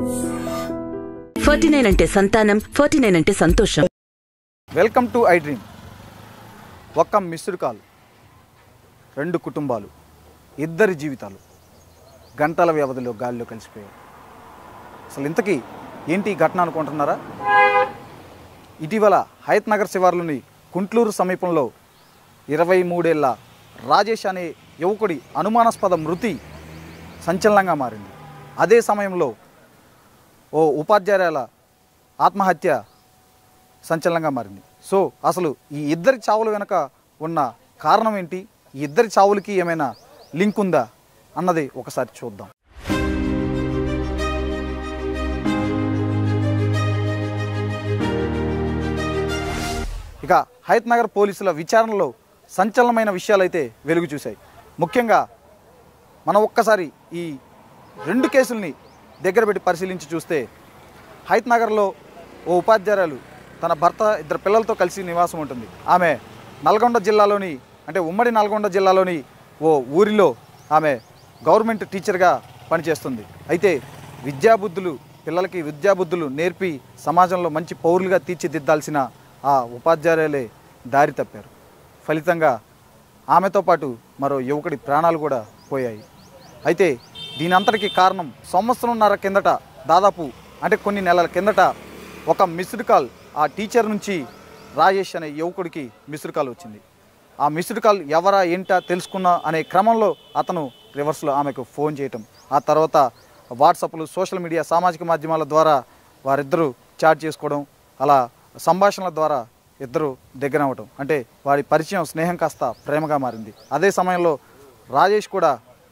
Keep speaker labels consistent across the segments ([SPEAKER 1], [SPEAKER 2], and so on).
[SPEAKER 1] forty nine అంటే సంతానం forty nine అంటే సంతోషం
[SPEAKER 2] వెల్కమ్ టు ఐ డ్రీమ్ ఒక్క మిస్డ్ కాల్ రెండు కుటుంబాలు ఇద్దరి జీవితాలు గంటల వ్యవధిలో గాలిలో కలిసిపోయాయి అసలు ఇంతకీ ఏంటి ఈ ఘటన అనుకుంటున్నారా ఇటీవల హయత్ నగర్ శివార్లోని కుంట్లూరు సమీపంలో ఇరవై మూడేళ్ల రాజేష్ అనే యువకుడి అనుమానాస్పద మృతి సంచలనంగా మారింది అదే సమయంలో ఓ ఉపాధ్యాయురాల ఆత్మహత్య సంచలనంగా మారింది సో అసలు ఈ ఇద్దరి చావుల వెనుక ఉన్న కారణం ఏంటి ఈ ఇద్దరి చావులకి ఏమైనా లింక్ ఉందా అన్నది ఒకసారి చూద్దాం ఇక హయత్ నగర్ పోలీసుల విచారణలో సంచలనమైన విషయాలైతే వెలుగు చూశాయి ముఖ్యంగా మనం ఒక్కసారి ఈ రెండు కేసుల్ని దగ్గర పెట్టి పరిశీలించి చూస్తే హైత్ నగర్లో ఓ ఉపాధ్యాయురాలు తన భర్త ఇద్దరు పిల్లలతో కలిసి నివాసం ఉంటుంది ఆమె నల్గొండ జిల్లాలోని అంటే ఉమ్మడి నల్గొండ జిల్లాలోని ఓ ఊరిలో ఆమె గవర్నమెంట్ టీచర్గా పనిచేస్తుంది అయితే విద్యాబుద్ధులు పిల్లలకి విద్యాబుద్ధులు నేర్పి సమాజంలో మంచి పౌరులుగా తీర్చిదిద్దాల్సిన ఆ ఉపాధ్యాయులే దారి తప్పారు ఫలితంగా ఆమెతో పాటు మరో యువకుడి ప్రాణాలు కూడా పోయాయి అయితే దీని అంతటికి కారణం సంవత్సరంన్నర కిందట దాదాపు అంటే కొన్ని నెలల కిందట ఒక మిస్డ్ కాల్ ఆ టీచర్ నుంచి రాజేష్ అనే యువకుడికి మిస్డ్ కాల్ వచ్చింది ఆ మిస్డ్ కాల్ ఎవరా ఏంటా తెలుసుకున్నా అనే క్రమంలో అతను రివర్స్లో ఆమెకు ఫోన్ చేయటం ఆ తర్వాత వాట్సాప్లు సోషల్ మీడియా సామాజిక మాధ్యమాల ద్వారా వారిద్దరూ చాట్ చేసుకోవడం అలా సంభాషణల ద్వారా ఇద్దరు దగ్గర అవ్వటం అంటే వారి పరిచయం స్నేహం కాస్త ప్రేమగా మారింది అదే సమయంలో రాజేష్ కూడా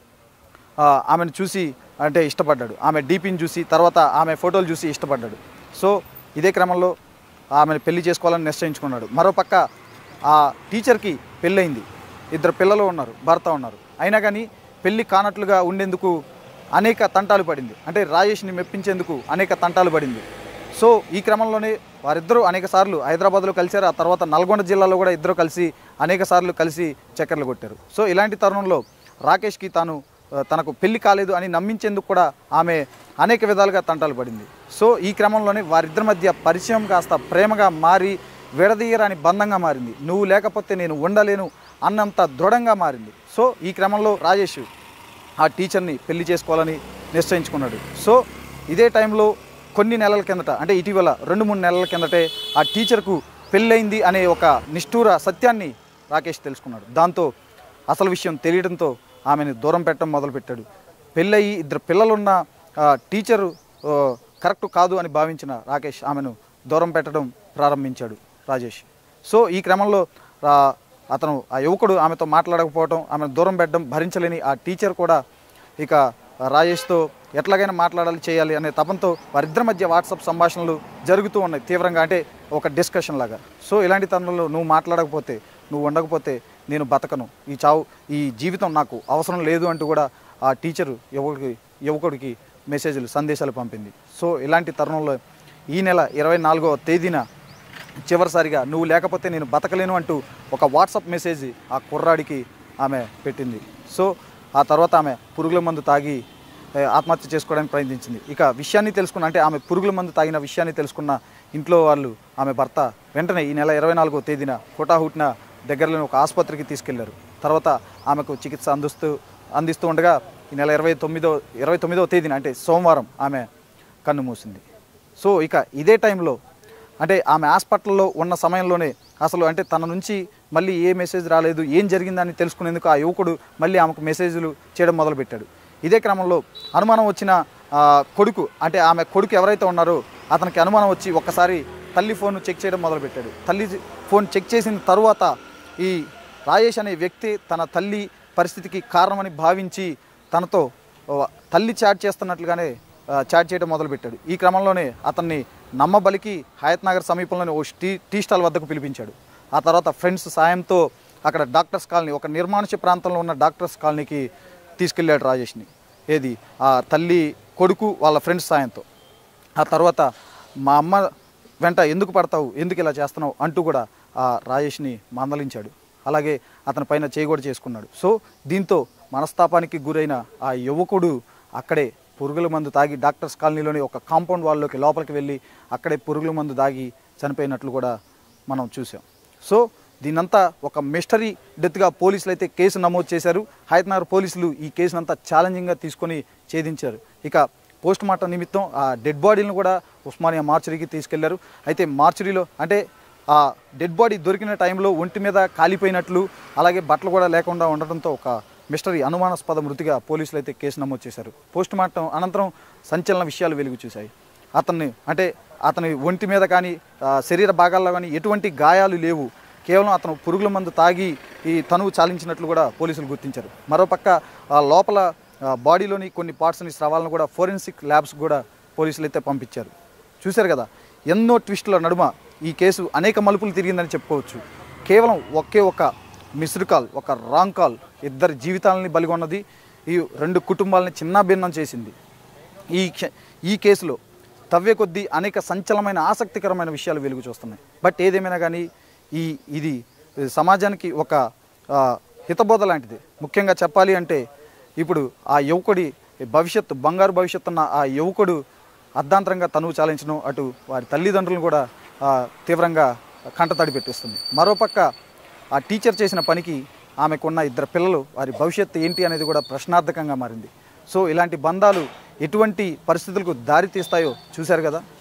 [SPEAKER 2] ఆ, ఆమెను చూసి అంటే ఇష్టపడ్డాడు ఆమె డీపీని చూసి తర్వాత ఆమె ఫోటోలు చూసి ఇష్టపడ్డాడు సో ఇదే క్రమంలో ఆమెను పెళ్లి చేసుకోవాలని నిశ్చయించుకున్నాడు మరోపక్క ఆ టీచర్కి పెళ్ళయింది ఇద్దరు పిల్లలు ఉన్నారు భర్త ఉన్నారు అయినా కానీ పెళ్లి కానట్లుగా ఉండేందుకు అనేక తంటాలు పడింది అంటే రాజేష్ని మెప్పించేందుకు అనేక తంటాలు పడింది సో ఈ క్రమంలోనే వారిద్దరూ అనేక సార్లు హైదరాబాద్లో కలిశారు ఆ తర్వాత నల్గొండ జిల్లాలో కూడా ఇద్దరు కలిసి అనేక సార్లు కలిసి చక్కర్లు కొట్టారు సో ఇలాంటి తరుణంలో రాకేష్కి తాను ఆ, తనకు పెళ్లి కాలేదు అని నమ్మించేందుకు కూడా ఆమె అనేక విధాలుగా తంటాలు పడింది సో ఈ క్రమంలోనే వారిద్దరి మధ్య పరిచయం కాస్త ప్రేమగా మారి విడదీయరాని బంధంగా మారింది నువ్వు లేకపోతే నేను ఉండలేను అన్నంత దృఢంగా మారింది సో ఈ క్రమంలో రాజేష్ ఆ టీచర్ని పెళ్లి చేసుకోవాలని నిశ్చయించుకున్నాడు సో ఇదే టైంలో కొన్ని నెలల కిందట అంటే ఇటీవల రెండు మూడు నెలల కిందటే ఆ టీచర్కు పెళ్ళయింది అనే ఒక నిష్ఠూర సత్యాన్ని రాకేష్ తెలుసుకున్నాడు దాంతో అసలు విషయం తెలియడంతో ఆమెను దూరం పెట్టడం మొదలుపెట్టాడు పెళ్ళయి ఇద్దరు పిల్లలున్న ఆ, టీచరు ఆ, కరెక్ట్ కాదు అని భావించిన రాకేష్ ఆమెను దూరం పెట్టడం ప్రారంభించాడు రాజేష్ సో ఈ క్రమంలో ఆ, అతను ఆ యువకుడు ఆమెతో మాట్లాడకపోవడం ఆమెను దూరం పెట్టడం భరించలేని ఆ టీచర్ కూడా ఇక రాజేష్తో ఎట్లాగైనా మాట్లాడాలి చేయాలి అనే తపంతో వారిద్దరి మధ్య వాట్సాప్ సంభాషణలు జరుగుతూ ఉన్నాయి తీవ్రంగా అంటే ఒక డిస్కషన్ లాగా సో ఇలాంటి తరుణంలో నువ్వు మాట్లాడకపోతే నువ్వు ఉండకపోతే నేను బతకను ఈ చావు ఈ జీవితం నాకు అవసరం లేదు అంటూ కూడా ఆ టీచరు యువకుడికి యువకుడికి మెసేజ్లు సందేశాలు పంపింది సో ఇలాంటి తరుణంలో ఈ నెల ఇరవై నాలుగవ తేదీన చివరిసారిగా నువ్వు లేకపోతే నేను బతకలేను అంటూ ఒక వాట్సాప్ మెసేజ్ ఆ కుర్రాడికి ఆమె పెట్టింది సో ఆ తర్వాత ఆమె పురుగుల మందు తాగి ఏ, ఆత్మహత్య చేసుకోవడానికి ప్రయత్నించింది ఇక విషయాన్ని తెలుసుకున్న అంటే ఆమె పురుగుల మందు తాగిన విషయాన్ని తెలుసుకున్న ఇంట్లో వాళ్ళు ఆమె భర్త వెంటనే ఈ నెల ఇరవై నాలుగో తేదీన హుటాహుటిన దగ్గరలోని ఒక ఆసుపత్రికి తీసుకెళ్లారు తర్వాత ఆమెకు చికిత్స అందిస్తూ అందిస్తూ ఉండగా ఈ నెల ఇరవై తొమ్మిదో ఇరవై తొమ్మిదవ తేదీన అంటే సోమవారం ఆమె కన్ను మూసింది సో ఇక ఇదే టైంలో అంటే ఆమె హాస్పిటల్లో ఉన్న సమయంలోనే అసలు అంటే తన నుంచి మళ్ళీ ఏ మెసేజ్ రాలేదు ఏం జరిగిందని తెలుసుకునేందుకు ఆ యువకుడు మళ్ళీ ఆమెకు మెసేజ్లు చేయడం మొదలుపెట్టాడు ఇదే క్రమంలో అనుమానం వచ్చిన ఆ, కొడుకు అంటే ఆమె కొడుకు ఎవరైతే ఉన్నారో అతనికి అనుమానం వచ్చి ఒక్కసారి తల్లి ఫోన్ చెక్ చేయడం మొదలుపెట్టాడు తల్లి ఫోన్ చెక్ చేసిన తరువాత ఈ రాజేష్ అనే వ్యక్తి తన తల్లి పరిస్థితికి కారణమని భావించి తనతో ఓ, తల్లి చాట్ చేస్తున్నట్లుగానే ఆ, చాట్ చేయడం మొదలుపెట్టాడు ఈ క్రమంలోనే అతన్ని నమ్మబలికి హయత్ నగర్ సమీపంలోని ఓ టీ టీ స్టాల్ వద్దకు పిలిపించాడు ఆ తర్వాత ఫ్రెండ్స్ సాయంతో అక్కడ డాక్టర్స్ కాలనీ ఒక నిర్మానుష్య ప్రాంతంలో ఉన్న డాక్టర్స్ కాలనీకి తీసుకెళ్ళాడు రాజేష్ని ఏది ఆ తల్లి కొడుకు వాళ్ళ ఫ్రెండ్స్ సాయంతో ఆ తర్వాత మా అమ్మ వెంట ఎందుకు పడతావు ఎందుకు ఇలా చేస్తున్నావు అంటూ కూడా ఆ రాజేష్ని మందలించాడు అలాగే అతని పైన చేయి కూడా చేసుకున్నాడు సో దీంతో మనస్తాపానికి గురైన ఆ యువకుడు అక్కడే పురుగుల మందు తాగి డాక్టర్స్ కాలనీలోని ఒక కాంపౌండ్ వాళ్ళలోకి లోపలికి వెళ్ళి అక్కడే పురుగుల మందు తాగి చనిపోయినట్లు కూడా మనం చూసాం సో దీనంతా ఒక మిస్టరీ డెత్గా పోలీసులు అయితే కేసు నమోదు చేశారు హైదరాబాద్ పోలీసులు ఈ కేసునంతా ఛాలెంజింగ్గా తీసుకొని ఛేదించారు ఇక పోస్ట్ మార్టం నిమిత్తం ఆ డెడ్ బాడీలను కూడా ఉస్మానియా మార్చరీకి తీసుకెళ్లారు అయితే మార్చరీలో అంటే ఆ డెడ్ బాడీ దొరికిన టైంలో ఒంటి మీద కాలిపోయినట్లు అలాగే బట్టలు కూడా లేకుండా ఉండడంతో ఒక మిస్టరీ అనుమానాస్పద మృతిగా పోలీసులు అయితే కేసు నమోదు చేశారు పోస్ట్ మార్టం అనంతరం సంచలన విషయాలు వెలుగు చూశాయి అతన్ని అంటే అతని ఒంటి మీద కానీ ఆ, శరీర భాగాల్లో కానీ ఎటువంటి గాయాలు లేవు కేవలం అతను పురుగుల మందు తాగి ఈ తనువు చాలించినట్లు కూడా పోలీసులు గుర్తించారు మరోపక్క ఆ లోపల ఆ, బాడీలోని కొన్ని పార్ట్స్ని స్రవాలను కూడా ఫోరెన్సిక్ ల్యాబ్స్ కూడా పోలీసులు అయితే పంపించారు చూశారు కదా ఎన్నో ట్విస్టుల నడుమ ఈ కేసు అనేక మలుపులు తిరిగిందని చెప్పుకోవచ్చు కేవలం ఒకే ఒక మిస్డ్ కాల్ ఒక రాంగ్ కాల్ ఇద్దరి జీవితాలని బలిగొన్నది ఈ రెండు కుటుంబాలని చిన్నాభిన్నం చేసింది ఈ క్ష- ఈ కేసులో తవ్వే కొద్దీ అనేక సంచలనమైన ఆసక్తికరమైన విషయాలు వెలుగు చూస్తున్నాయి బట్ ఏదేమైనా కానీ ఈ ఇది సమాజానికి ఒక ఆ, హితబోధ లాంటిది ముఖ్యంగా చెప్పాలి అంటే ఇప్పుడు ఆ యువకుడి భవిష్యత్తు బంగారు భవిష్యత్తు ఉన్న ఆ యువకుడు అర్ధాంతరంగా తనువు చాలించడం అటు వారి తల్లిదండ్రులను కూడా ఆ, తీవ్రంగా కంటతడి పెట్టిస్తుంది మరోపక్క ఆ టీచర్ చేసిన పనికి ఆమెకున్న ఇద్దరు పిల్లలు వారి భవిష్యత్తు ఏంటి అనేది కూడా ప్రశ్నార్థకంగా మారింది సో ఇలాంటి బంధాలు ఎటువంటి పరిస్థితులకు దారి తీస్తాయో చూశారు కదా